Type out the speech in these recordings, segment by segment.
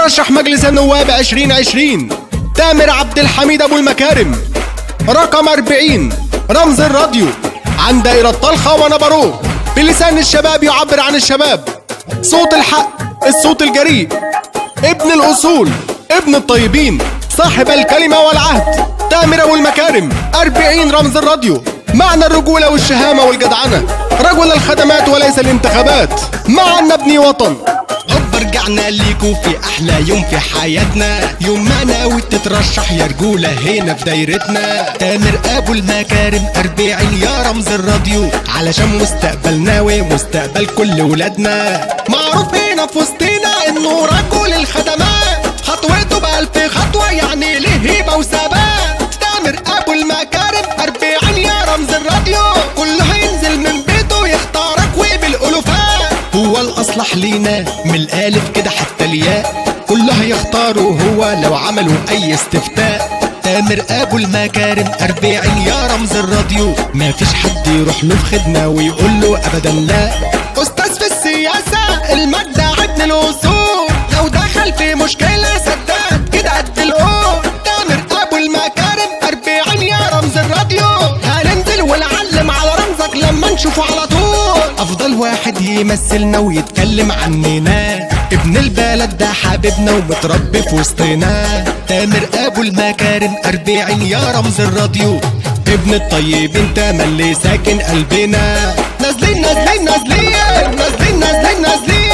مرشح مجلس النواب 2020 تامر عبد الحميد ابو المكارم رقم 40 رمز الراديو عن دائرة طلخة ونبروه بلسان الشباب يعبر عن الشباب صوت الحق الصوت الجريء ابن الأصول ابن الطيبين صاحب الكلمة والعهد تامر أبو المكارم 40 رمز الراديو معنى الرجولة والشهامة والجدعنة رجل الخدمات وليس الانتخابات معنا نبني وطن هوب رجعنا ليكوا في احلى يوم في حياتنا يوم ما ناوي تترشح يا رجولة هنا في دايرتنا تامر ابو المكارم اربعين يا رمز الراديو علشان مستقبلنا ومستقبل كل ولادنا معروف هنا في وسطنا انه رجل الخدمات خطوته بألف خطوة يعني ليه هيبة وثبات تامر ابو المكارم اربعين يا رمز الراديو كله هينزل من بيته يختارك وبالالوفات هو الاصلح لينا من الالف كده حتى الياء كله هيختاره هو لو عملوا اي استفتاء تامر ابو المكارم اربعين يا رمز الراديو ما فيش حد يروح له في خدمه ويقول له ابدا لا استاذ في السياسه المجدع ابن الاصول لو دخل في مشكله سداد كده قد القول تامر ابو المكارم اربعين يا رمز الراديو هننزل ونعلم على رمزك لما نشوفه على طول افضل واحد يمثلنا ويتكلم عننا ابن البلد ده حبيبنا ومتربي في وسطنا تامر ابو المكارم اربعين يا رمز الراديو ابن الطيب انت ملي ساكن قلبنا نازلين نازلين نازلين نازلين نازلين نازلين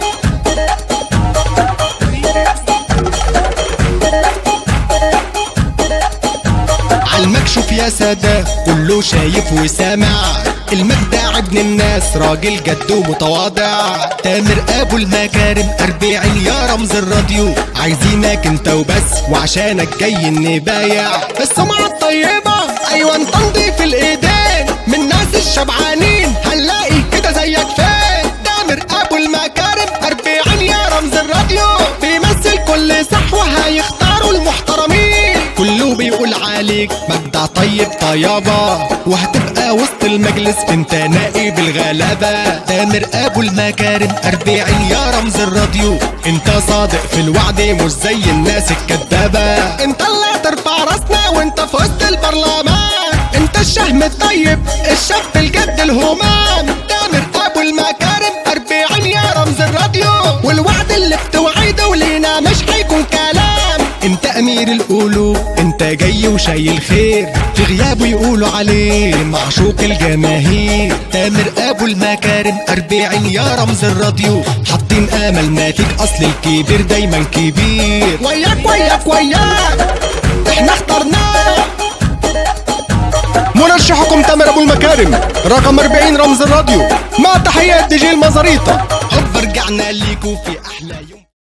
عالمكشوف يا سادة كله شايف وسامع المجدع ابن الناس راجل جد ومتواضع تامر ابو المكارم اربعين يا رمز الراديو عايزينك انت وبس وعشانك جاي نبايع السمعة الطيبة ايوه انت نضيف الايدين من ناس الشبعانين هنلاقي كده زيك فين تامر ابو المكارم اربعين يا رمز الراديو بيمثل كل صحوة هيختاروا المحترمين كله بيقول عليك مجدع طيب طيابة وهتبقى وسط المجلس انت نائب الغلبة تامر ابو المكارم اربعين يا رمز الراديو انت صادق في الوعد مش زي الناس الكدابة انت اللي هترفع راسنا وانت في وسط البرلمان انت الشهم الطيب الشاب الجد الهمام تامر ابو المكارم اربعين يا رمز الراديو والوعد اللي بتوعده ولينا مش هيكون كلام انت امير القلوب انت جاي وشايل خير في غيابه يقولوا عليه معشوق الجماهير تامر ابو المكارم اربعين يا رمز الراديو حاطين املنا فيك اصل الكبير دايما كبير وياك وياك وياك احنا اخترناك مرشحكم تامر ابو المكارم رقم 40 رمز الراديو مع تحيات دي جي المزاريطة هوب رجعنا ليكوا في احلى يوم